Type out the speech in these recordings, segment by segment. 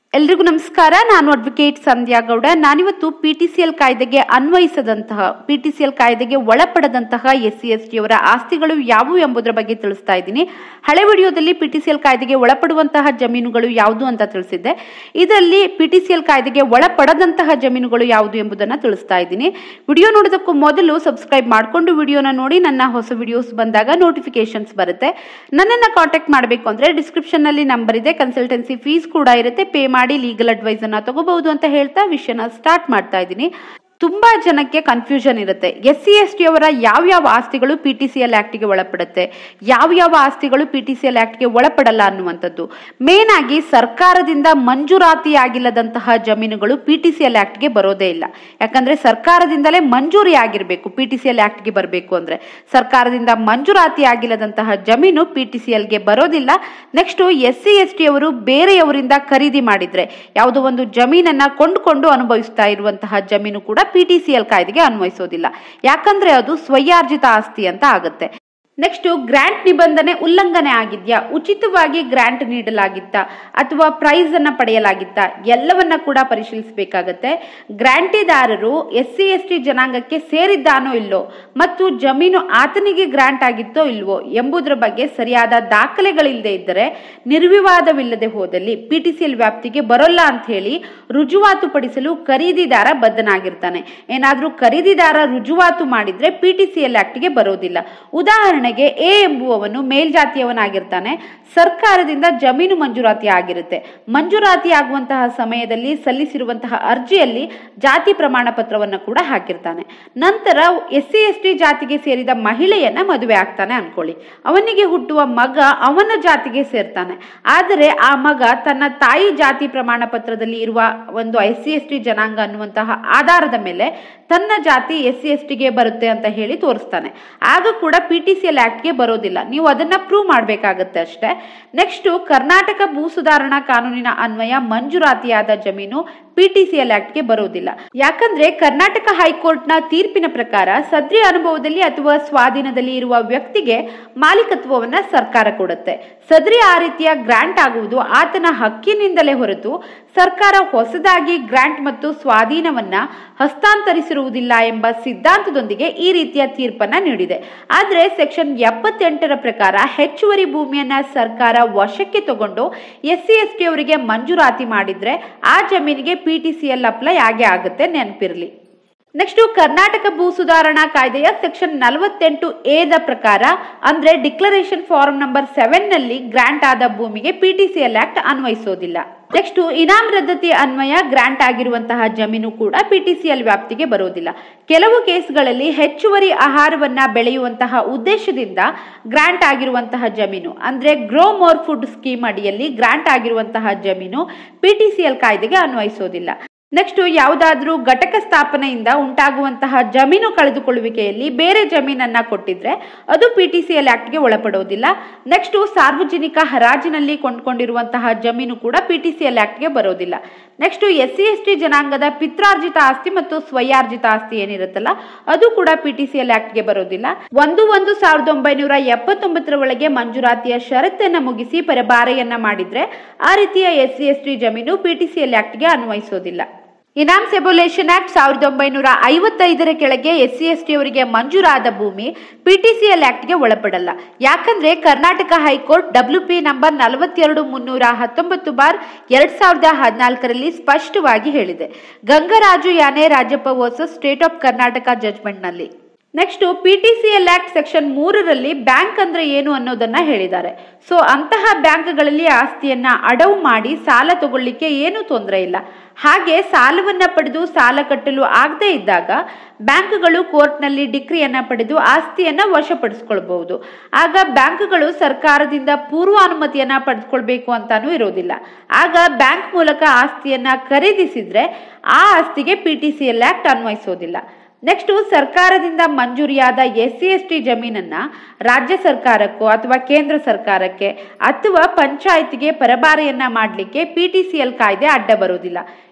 ಎಲ್ರಿಗೂ ನಮಸ್ಕಾರ ನಾನು ಅಡ್ವೊಕೇಟ್ ಸಂಧ್ಯಾ ಗೌಡ ನಾನಿವತ್ತು ಪಿ ಟಿ ಸಿ ಎಲ್ ಕಾಯ್ದೆಗೆ ಅನ್ವಯಿಸದಂತಹ ಪಿ ಟಿ ಸಿ ಎಲ್ ಕಾಯ್ದೆಗೆ ಒಳಪಡದಂತಹ ಎಸ್ ಸಿ ಎಸ್ ಟಿ ಅವರ ಆಸ್ತಿಗಳು ಯಾವುವು ಎಂಬುದರ ಬಗ್ಗೆ ತಿಳಿಸ್ತಾ ಇದ್ದೀನಿ ಹಳೆ ವಿಡಿಯೋದಲ್ಲಿ ಪಿ ಟಿ ಸಿ ಎಲ್ ಕಾಯ್ದೆಗೆ ಒಳಪಡುವಂತಹ ಜಮೀನುಗಳು ಯಾವುದು ಅಂತ ತಿಳಿಸಿದ್ದೆ ಇದರಲ್ಲಿ ಪಿ ಟಿ ಸಿ ಎಲ್ ಕಾಯ್ದೆಗೆ ಒಳಪಡದಂತಹ ಜಮೀನುಗಳು ಯಾವುದು ಎಂಬುದನ್ನು ತಿಳಿಸ್ತಾ ಇದ್ದೀನಿ ವಿಡಿಯೋ ನೋಡೋದಕ್ಕೂ ಮೊದಲು ಸಬ್ಸ್ಕ್ರೈಬ್ ಮಾಡಿಕೊಂಡು ವಿಡಿಯೋನ ನೋಡಿ ನನ್ನ ಹೊಸ ವಿಡಿಯೋಸ್ ಬಂದಾಗ ನೋಟಿಫಿಕೇಶನ್ಸ್ ಬರುತ್ತೆ ನನ್ನನ್ನು ಕಾಂಟ್ಯಾಕ್ಟ್ ಮಾಡಬೇಕು ಅಂದರೆ ಡಿಸ್ಕ್ರಿಪ್ಷನ್ನಲ್ಲಿ ನಂಬರ್ ಇದೆ ಕನ್ಸಲ್ಟೆನ್ಸಿ ಫೀಸ್ ಕೂಡ ಇರುತ್ತೆ ಪೇ ಮಾಡಿ ಲೀಗಲ್ ಅಡ್ವೈಸ್ ಅನ್ನ ತಗೋಬಹುದು ಅಂತ ಹೇಳ್ತಾ ವಿಷಯನ ಸ್ಟಾರ್ಟ್ ಮಾಡ್ತಾ ಇದ್ದೀನಿ ತುಂಬಾ ಜನಕ್ಕೆ ಕನ್ಫ್ಯೂಷನ್ ಇರುತ್ತೆ ಎಸ್ ಸಿ ಎಸ್ ಟಿ ಅವರ ಯಾವ್ಯಾವ ಆಸ್ತಿಗಳು ಪಿ ಟಿ ಸಿ ಎಲ್ ಆಕ್ಟ್ಗೆ ಒಳಪಡುತ್ತೆ ಯಾವ ಯಾವ ಆಸ್ತಿಗಳು ಪಿ ಟಿ ಸಿ ಎಲ್ ಆಕ್ಟ್ಗೆ ಒಳಪಡಲ್ಲ ಅನ್ನುವಂಥದ್ದು ಮೇನ್ ಆಗಿ ಸರ್ಕಾರದಿಂದ ಮಂಜೂರಾತಿ ಆಗಿಲ್ಲದಂತಹ ಜಮೀನುಗಳು ಪಿ ಟಿ ಸಿ ಎಲ್ ಆಕ್ಟ್ಗೆ ಬರೋದೇ ಇಲ್ಲ ಯಾಕಂದ್ರೆ ಸರ್ಕಾರದಿಂದಲೇ ಮಂಜೂರಿ ಆಗಿರಬೇಕು ಪಿ ಟಿ ಸಿ ಎಲ್ ಆಕ್ಟ್ಗೆ ಬರಬೇಕು ಅಂದ್ರೆ ಸರ್ಕಾರದಿಂದ ಮಂಜೂರಾತಿ ಆಗಿಲ್ಲದಂತಹ ಜಮೀನು ಪಿ ಟಿ ಸಿ ಎಲ್ಗೆ ಬರೋದಿಲ್ಲ next S C S T ಅವರು ಬೇರೆಯವರಿಂದ ಖರೀದಿ ಮಾಡಿದ್ರೆ ಯಾವುದೋ ಒಂದು ಜಮೀನನ್ನ ಕೊಂಡುಕೊಂಡು ಅನುಭವಿಸ್ತಾ ಇರುವಂತಹ ಜಮೀನು ಕೂಡ ಪಿ ಟಿ ಸಿ ಎಲ್ ಕಾಯ್ದೆಗೆ ಅನ್ವಯಿಸೋದಿಲ್ಲ ಯಾಕಂದ್ರೆ ಅದು ಸ್ವಯಾರ್ಜಿತ ಆಸ್ತಿ ಅಂತ ಆಗುತ್ತೆ ನೆಕ್ಸ್ಟ್ ಗ್ರಾಂಟ್ ನಿಬಂಧನೆ ಉಲ್ಲಂಘನೆ ಆಗಿದ್ಯಾ ಉಚಿತವಾಗಿ ಗ್ರಾಂಟ್ ನೀಡಲಾಗಿತ್ತ ಅಥವಾ ಪ್ರೈಸ್ ಅನ್ನ ಪಡೆಯಲಾಗಿತ್ತ ಎಲ್ಲವನ್ನ ಕೂಡ ಪರಿಶೀಲಿಸಬೇಕಾಗತ್ತೆ ಗ್ರಾಂಟಿದಾರರು ಎಸ್ ಸಿ ಎಸ್ ಟಿ ಜನಾಂಗಕ್ಕೆ ಸೇರಿದ್ದಾನೋ ಇಲ್ಲೋ ಮತ್ತು ಜಮೀನು ಆತನಿಗೆ ಗ್ರಾಂಟ್ ಆಗಿತ್ತೋ ಇಲ್ವೋ ಎಂಬುದರ ಬಗ್ಗೆ ಸರಿಯಾದ ದಾಖಲೆಗಳಿಲ್ಲದೆ ಇದ್ದರೆ ನಿರ್ವಿವಾದವಿಲ್ಲದೆ ಹೋದಲ್ಲಿ ಪಿ ಟಿ ಸಿ ಎಲ್ ವ್ಯಾಪ್ತಿಗೆ ಬರೋಲ್ಲ ಅಂತ ಹೇಳಿ ರುಜುವಾತು ಪಡಿಸಲು ಖರೀದಿದಾರ ಬದ್ಧನಾಗಿರ್ತಾನೆ ಏನಾದ್ರೂ ಖರೀದಿದಾರ ರುಜುವಾತು ಮಾಡಿದ್ರೆ ಪಿ ಟಿ ಸಿ ಎಲ್ ಆಕ್ಟ್ಗೆ ಬರೋದಿಲ್ಲ ಉದಾಹರಣೆಗೆ ಎ ಎಂಬುವವನು ಮೇಲ್ಜಾತಿಯವನಾಗಿರ್ತಾನೆ ಸರ್ಕಾರದಿಂದ ಜಮೀನು ಮಂಜೂರಾತಿ ಆಗಿರುತ್ತೆ ಮಂಜೂರಾತಿ ಆಗುವಂತಹ ಸಮಯದಲ್ಲಿ ಸಲ್ಲಿಸಿರುವಂತಹ ಅರ್ಜಿಯಲ್ಲಿ ಜಾತಿ ಪ್ರಮಾಣ ಪತ್ರವನ್ನು ಕೂಡ ಹಾಕಿರ್ತಾನೆ ನಂತರ ಎಸ್ ಸಿ ಎಸ್ ಟಿ ಜಾತಿಗೆ ಸೇರಿದ ಮಹಿಳೆಯನ್ನ ಮದುವೆ ಆಗ್ತಾನೆ ಅನ್ಕೊಳ್ಳಿ ಅವನಿಗೆ ಹುಟ್ಟುವ ಮಗ ಅವನ ಜಾತಿಗೆ ಸೇರ್ತಾನೆ ಆದರೆ ಆ ಮಗ ತನ್ನ ತಾಯಿ ಜಾತಿ ಪ್ರಮಾಣ ಪತ್ರದಲ್ಲಿ ಇರುವ ಒಂದು ಎಸ್ ಸಿ ಎಸ್ ಟಿ ಜನಾಂಗ ಅನ್ನುವಂತಹ ಆಧಾರದ ಮೇಲೆ ತನ್ನ ಜಾತಿ ಎಸ್ ಸಿ ಎಸ್ ಟಿಗೆ ಬರುತ್ತೆ ಅಂತ ಹೇಳಿ ತೋರಿಸ್ತಾನೆ ಆಗ ಕೂಡ ಪಿ ಟಿ ಸಿ ಎಲ್ ಆಕ್ಟ್ಗೆ ಬರೋದಿಲ್ಲ ನೀವು ಅದನ್ನ ಪ್ರೂವ್ ಮಾಡಬೇಕಾಗತ್ತೆ ಅಷ್ಟೇ ನೆಕ್ಸ್ಟ್ ಕರ್ನಾಟಕ ಭೂ ಸುಧಾರಣಾ ಕಾನೂನಿನ ಅನ್ವಯ ಮಂಜೂರಾತಿಯಾದ ಜಮೀನು ಪಿ ಟಿ ಸಿ ಎಲ್ ಆಕ್ಟ್ಗೆ ಬರೋದಿಲ್ಲ ಯಾಕಂದ್ರೆ ಕರ್ನಾಟಕ ಹೈಕೋರ್ಟ್ನ ತೀರ್ಪಿನ ಪ್ರಕಾರ ಸದ್ರಿ ಅನುಭವದಲ್ಲಿ ಅಥವಾ ಸ್ವಾಧೀನದಲ್ಲಿ ಇರುವ ವ್ಯಕ್ತಿಗೆ ಮಾಲೀಕತ್ವವನ್ನ ಸರ್ಕಾರ ಕೊಡುತ್ತೆ ಸದ್ರಿ ಆ ರೀತಿಯ ಗ್ರಾಂಟ್ ಆಗುವುದು ಆತನ ಹಕ್ಕಿನಿಂದಲೇ ಹೊರತು ಸರ್ಕಾರ ಹೊಸದಾಗಿ ಗ್ರಾಂಟ್ ಮತ್ತು ಸ್ವಾಧೀನವನ್ನ ಹಸ್ತಾಂತರಿಸಿರುವುದಿಲ್ಲ ಎಂಬ ಸಿದ್ಧಾಂತದೊಂದಿಗೆ ಈ ರೀತಿಯ ತೀರ್ಪನ್ನ ನೀಡಿದೆ ಆದರೆ ಸೆಕ್ಷನ್ ಎಪ್ಪತ್ತೆಂಟರ ಪ್ರಕಾರ ಹೆಚ್ಚುವರಿ ಭೂಮಿಯನ್ನ ಸರ್ಕಾರ ವಶಕ್ಕೆ ತಗೊಂಡು ಎಸ್ ಸಿ ಎಸ್ ಟಿ ಅವರಿಗೆ ಮಂಜೂರಾತಿ ಮಾಡಿದ್ರೆ ಆ ಜಮೀನಿಗೆ P T C L apply ಆಗೇ ಆಗುತ್ತೆ ನೆನಪಿರ್ಲಿ ನೆಕ್ಸ್ಟ್ ಕರ್ನಾಟಕ ಭೂ ಸುಧಾರಣಾ ಕಾಯ್ದೆಯ ಸೆಕ್ಷನ್ ನಲವತ್ತೆಂಟು ಎದ ಪ್ರಕಾರ ಅಂದ್ರೆ ಡಿಕ್ಲರೇಷನ್ ಫಾರ್ಮ್ ನಂಬರ್ ಸೆವೆನ್ ನಲ್ಲಿ ಗ್ರಾಂಟ್ ಆದ ಭೂಮಿಗೆ P T C L act ಅನ್ವಯಿಸೋದಿಲ್ಲ ನೆಕ್ಸ್ಟ್ ಇನಾಮ್ ರದ್ದತಿ ಅನ್ವಯ ಗ್ರಾಂಟ್ ಆಗಿರುವಂತಹ ಜಮೀನು ಕೂಡ ಪಿ ಟಿ ಸಿ ಎಲ್ ವ್ಯಾಪ್ತಿಗೆ ಬರೋದಿಲ್ಲ ಕೆಲವು ಕೇಸ್ಗಳಲ್ಲಿ ಹೆಚ್ಚುವರಿ ಆಹಾರವನ್ನ ಬೆಳೆಯುವಂತಹ ಉದ್ದೇಶದಿಂದ ಗ್ರಾಂಟ್ ಆಗಿರುವಂತಹ ಜಮೀನು ಅಂದ್ರೆ ಗ್ರೋ ಮೋರ್ ಫುಡ್ ಸ್ಕೀಮ್ ಅಡಿಯಲ್ಲಿ ಗ್ರಾಂಟ್ ಆಗಿರುವಂತಹ ಜಮೀನು ಪಿ ಟಿ ಸಿ ಎಲ್ ಕಾಯ್ದೆಗೆ ಅನ್ವಯಿಸೋದಿಲ್ಲ ನೆಕ್ಸ್ಟ್ ಯಾವುದಾದ್ರೂ ಘಟಕ ಸ್ಥಾಪನೆಯಿಂದ ಉಂಟಾಗುವಂತಹ ಜಮೀನು ಕಳೆದುಕೊಳ್ಳುವಿಕೆಯಲ್ಲಿ ಬೇರೆ ಜಮೀನನ್ನ ಕೊಟ್ಟಿದ್ರೆ ಅದು ಪಿ ಟಿ ಸಿ ಎಲ್ ಆಕ್ಟ್ಗೆ ಒಳಪಡೋದಿಲ್ಲ ನೆಕ್ಸ್ಟ್ ಸಾರ್ವಜನಿಕ ಹರಾಜಿನಲ್ಲಿ ಕೊಂಡ್ಕೊಂಡಿರುವಂತಹ ಜಮೀನು ಕೂಡ ಪಿ ಟಿ ಸಿ ಎಲ್ ಆಕ್ಟ್ಗೆ ಬರೋದಿಲ್ಲ next S C S T ಜನಾಂಗದ ಪಿತ್ರಾರ್ಜಿತ ಆಸ್ತಿ ಮತ್ತು ಸ್ವಯಾರ್ಜಿತ ಆಸ್ತಿ ಏನಿರುತ್ತಲ್ಲ ಅದು ಕೂಡ ಪಿ ಟಿ ಸಿ ಎಲ್ ಆಕ್ಟ್ಗೆ ಬರೋದಿಲ್ಲ ಒಂದು ಒಂದು ಸಾವಿರದ ಒಂಬೈನೂರ ಎಪ್ಪತ್ತೊಂಬತ್ತರ ಒಳಗೆ ಮಂಜೂರಾತಿಯ ಷರತ್ತನ್ನ ಮುಗಿಸಿ ಪರಬಾರೆಯನ್ನ ಮಾಡಿದ್ರೆ ಆ ರೀತಿಯ ಎಸ್ ಸಿ ಎಸ್ ಟಿ ಜಮೀನು ಪಿ ಟಿ ಸಿ ಎಲ್ ಆಕ್ಟ್ಗೆ ಅನ್ವಯಿಸೋದಿಲ್ಲ ಇನಾಮ್ ಸೆಬುಲೇಷನ್ ಆಕ್ಟ್ ಸಾವಿರದ ಒಂಬೈನೂರ ಐವತ್ತೈದರ ಕೆಳಗೆ ಎಸ್ ಸಿ ಎಸ್ ಟಿ ಅವರಿಗೆ ಮಂಜೂರಾದ ಭೂಮಿ ಪಿ ಟಿ ಸಿ ಎಲ್ ಆಕ್ಟ್ಗೆ ಒಳಪಡಲ್ಲ ಯಾಕಂದ್ರೆ Karnataka high court W P number ನಲವತ್ತೆರಡು ಮುನ್ನೂರ ಹತ್ತೊಂಬತ್ತು ಬಾರ್ ಎರಡ್ ಸಾವಿರದ ಹದಿನಾಲ್ಕರಲ್ಲಿ ಸ್ಪಷ್ಟವಾಗಿ ಹೇಳಿದೆ ಗಂಗರಾಜು ಯಾನೆ Rajappa versus state of Karnataka judgment ನಲ್ಲಿ next P T C L act section ಮೂರರಲ್ಲಿ ಬ್ಯಾಂಕ್ ಅಂದ್ರೆ ಏನು ಅನ್ನೋದನ್ನ ಹೇಳಿದ್ದಾರೆ ಸೊ ಅಂತಹ ಬ್ಯಾಂಕ್ಗಳಲ್ಲಿ ಆಸ್ತಿಯನ್ನ ಅಡವು ಮಾಡಿ ಸಾಲ ತಗೊಳ್ಳಿಕ್ಕೆ ಏನು ತೊಂದರೆ ಇಲ್ಲ ಹಾಗೆ ಸಾಲವನ್ನ ಪಡೆದು ಸಾಲ ಕಟ್ಟಲು ಆಗದೇ ಇದ್ದಾಗ ಬ್ಯಾಂಕ್ಗಳು ಕೋರ್ಟ್ನಲ್ಲಿ ಡಿಕ್ರಿಯನ್ನ ಪಡೆದು ಆಸ್ತಿಯನ್ನ ವಶಪಡಿಸ್ಕೊಳ್ಬಹುದು ಆಗ ಬ್ಯಾಂಕ್ಗಳು ಸರ್ಕಾರದಿಂದ ಪೂರ್ವ ಅನುಮತಿಯನ್ನ ಪಡೆದುಕೊಳ್ಬೇಕು ಅಂತಾನೂ ಇರೋದಿಲ್ಲ ಆಗ ಬ್ಯಾಂಕ್ ಮೂಲಕ ಆಸ್ತಿಯನ್ನ ಖರೀದಿಸಿದ್ರೆ ಆ ಆಸ್ತಿಗೆ P T C L act ಅನ್ವಯಿಸೋದಿಲ್ಲ ನೆಕ್ಸ್ಟ್ ಸರ್ಕಾರದಿಂದ ಮಂಜೂರಿಯಾದ ಎಸ್ ಸಿ ಎಸ್ ಟಿ ಜಮೀನನ್ನ ರಾಜ್ಯ ಸರ್ಕಾರಕ್ಕೋ ಅಥವಾ ಕೇಂದ್ರ ಸರ್ಕಾರಕ್ಕೆ ಅಥವಾ ಪಂಚಾಯತ್ಗೆ ಪರಬಾರೆಯನ್ನ ಮಾಡಲಿಕ್ಕೆ ಪಿ ಟಿ ಸಿ ಎಲ್ ಕಾಯ್ದೆ ಅಡ್ಡ ಬರೋದಿಲ್ಲ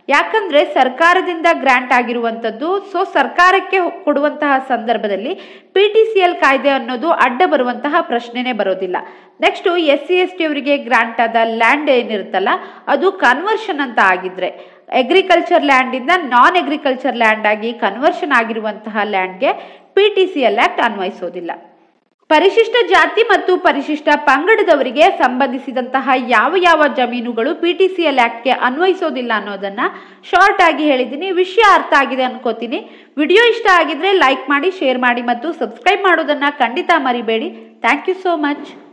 ಯಾಕಂದ್ರೆ ಸರ್ಕಾರದಿಂದ ಗ್ರಾಂಟ್ ಆಗಿರುವಂತದ್ದು ಸೊ ಸರ್ಕಾರಕ್ಕೆ ಕೊಡುವಂತಹ ಸಂದರ್ಭದಲ್ಲಿ ಪಿ ಟಿ ಸಿ ಎಲ್ ಕಾಯ್ದೆ ಅನ್ನೋದು ಅಡ್ಡ ಬರುವಂತಹ ಪ್ರಶ್ನೆನೇ ಬರೋದಿಲ್ಲ next S C S T ಅವರಿಗೆ ಗ್ರಾಂಟ್ ಆದ ಲ್ಯಾಂಡ್ ಏನಿರುತ್ತಲ್ಲ ಅದು ಕನ್ವರ್ಷನ್ ಅಂತ ಆಗಿದ್ರೆ ಅಗ್ರಿಕಲ್ಚರ್ ಲ್ಯಾಂಡ್ ಇಂದ ನಾನ್ ಅಗ್ರಿಕಲ್ಚರ್ ಲ್ಯಾಂಡ್ ಆಗಿ ಕನ್ವರ್ಷನ್ ಆಗಿರುವಂತಹ ಲ್ಯಾಂಡ್ಗೆ P T C L act ಅನ್ವಯಿಸೋದಿಲ್ಲ ಪರಿಶಿಷ್ಟ ಜಾತಿ ಮತ್ತು ಪರಿಶಿಷ್ಟ ಪಂಗಡದವರಿಗೆ ಸಂಬಂಧಿಸಿದಂತಹ ಯಾವ ಯಾವ ಜಮೀನುಗಳು ಪಿ ಟಿ ಸಿ ಎಲ್ ಆಕ್ಟ್ಗೆ ಅನ್ವಯಿಸೋದಿಲ್ಲ ಅನ್ನೋದನ್ನ ಶಾರ್ಟ್ ಆಗಿ ಹೇಳಿದ್ದೀನಿ ವಿಷಯ ಅರ್ಥ ಆಗಿದೆ ಅನ್ಕೋತೀನಿ ವಿಡಿಯೋ ಇಷ್ಟ ಆಗಿದ್ರೆ ಲೈಕ್ ಮಾಡಿ ಶೇರ್ ಮಾಡಿ ಮತ್ತು ಸಬ್ಸ್ಕ್ರೈಬ್ ಮಾಡೋದನ್ನ ಖಂಡಿತ ಮರಿಬೇಡಿ ಥ್ಯಾಂಕ್ ಯು ಸೋ ಮಚ್